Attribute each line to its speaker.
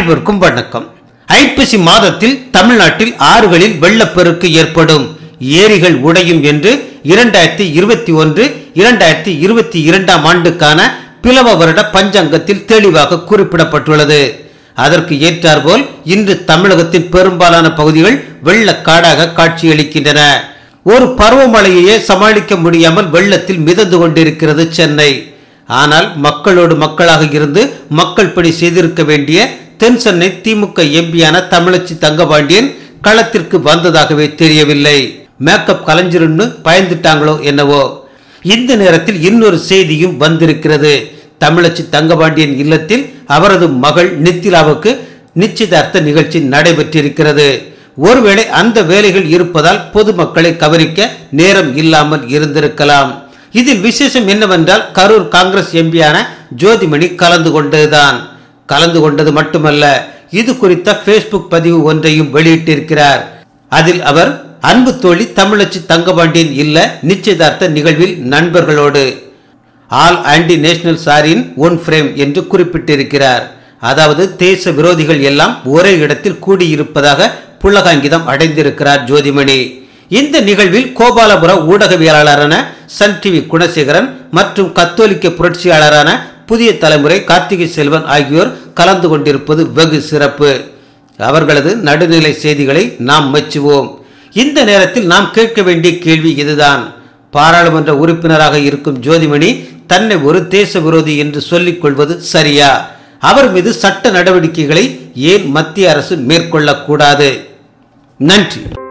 Speaker 1: அனைவருக்கும் வணக்கம் ஐப்பசி மாதத்தில் தமிழ்நாட்டில் ஆறுகளில் வெள்ளப்பெருக்கு ஏற்படும் ஏரிகள் உடையும் என்று இரண்டாயிரத்தி இருபத்தி ஒன்று இரண்டாயிரத்தி இருபத்தி இரண்டாம் ஆண்டுக்கான பிளவ வருட பஞ்சாங்கத்தில் தெளிவாக குறிப்பிடப்பட்டுள்ளது அதற்கு ஏற்றாற்போல் இன்று தமிழகத்தின் பெரும்பாலான பகுதிகள் வெள்ளக்காடாக காட்சியளிக்கின்றன ஒரு பருவமழையையே சமாளிக்க முடியாமல் வெள்ளத்தில் மிதந்து கொண்டிருக்கிறது சென்னை ஆனால் மக்களோடு மக்களாக இருந்து மக்கள் பணி செய்திருக்க வேண்டிய தென் சென்னை திமுக எம்பியான தமிழச்சி தங்கபாண்டியன் களத்திற்கு வந்ததாகவே தெரியவில்லை மேக்கப் கலைஞருன்னு பயந்துட்டாங்களோ என்னவோ இந்த நேரத்தில் இன்னொரு செய்தியும் வந்திருக்கிறது தமிழச்சி தங்கபாண்டியன் இல்லத்தில் அவரது மகள் நித்திலாவுக்கு நிச்சயதார்த்த நிகழ்ச்சி நடைபெற்றிருக்கிறது ஒருவேளை அந்த வேலைகள் இருப்பதால் பொதுமக்களை கவனிக்க நேரம் இல்லாமல் இருந்திருக்கலாம் இதில் விசேஷம் என்னவென்றால் கரூர் காங்கிரஸ் எம்பியான ஜோதிமணி கலந்து கொண்டதுதான் கலந்து கொண்டது மட்டுமல்ல இது குறித்த ஃபேஸ்புக் பதிவு ஒன்றையும் வெளியிட்டிருக்கிறார் அதில் அவர் அன்பு தோழி தமிழச்சி தங்கபாண்டியன் இல்ல நிச்சயதார்த்த நிகழ்வில் நண்பர்களோடு ஆல் ஆன்டி நேஷனல் சாரின் ஒன் ஃப்ரேம் என்று குறிப்பிட்டிருக்கிறார் அதாவது தேச விரோதிகள் எல்லாம் ஒரே இடத்தில் கூடியிருப்பதாக புலகாங்கிதம் அடைந்திருக்கிறார் ஜோதிமணி இந்த நிகழ்வில் கோபாலபுர ஊடகவியலாளரான சன் டிவி குணசேகரன் மற்றும் கத்தோலிக்க புரட்சியாளரான புதிய தலைமுறை கார்த்திகை செல்வன் ஆகியோர் கலந்து கொண்டிருப்பது வெகு சிறப்பு அவர்களது நடுநிலை செய்திகளை நாம் மெச்சுவோம் இந்த நேரத்தில் நாம் கேட்க வேண்டிய கேள்வி இதுதான் பாராளுமன்ற உறுப்பினராக இருக்கும் ஜோதிமணி தன்னை ஒரு தேச விரோதி என்று சொல்லிக் கொள்வது சரியா அவர் மீது சட்ட நடவடிக்கைகளை ஏன் மத்திய அரசு மேற்கொள்ளக்கூடாது நன்றி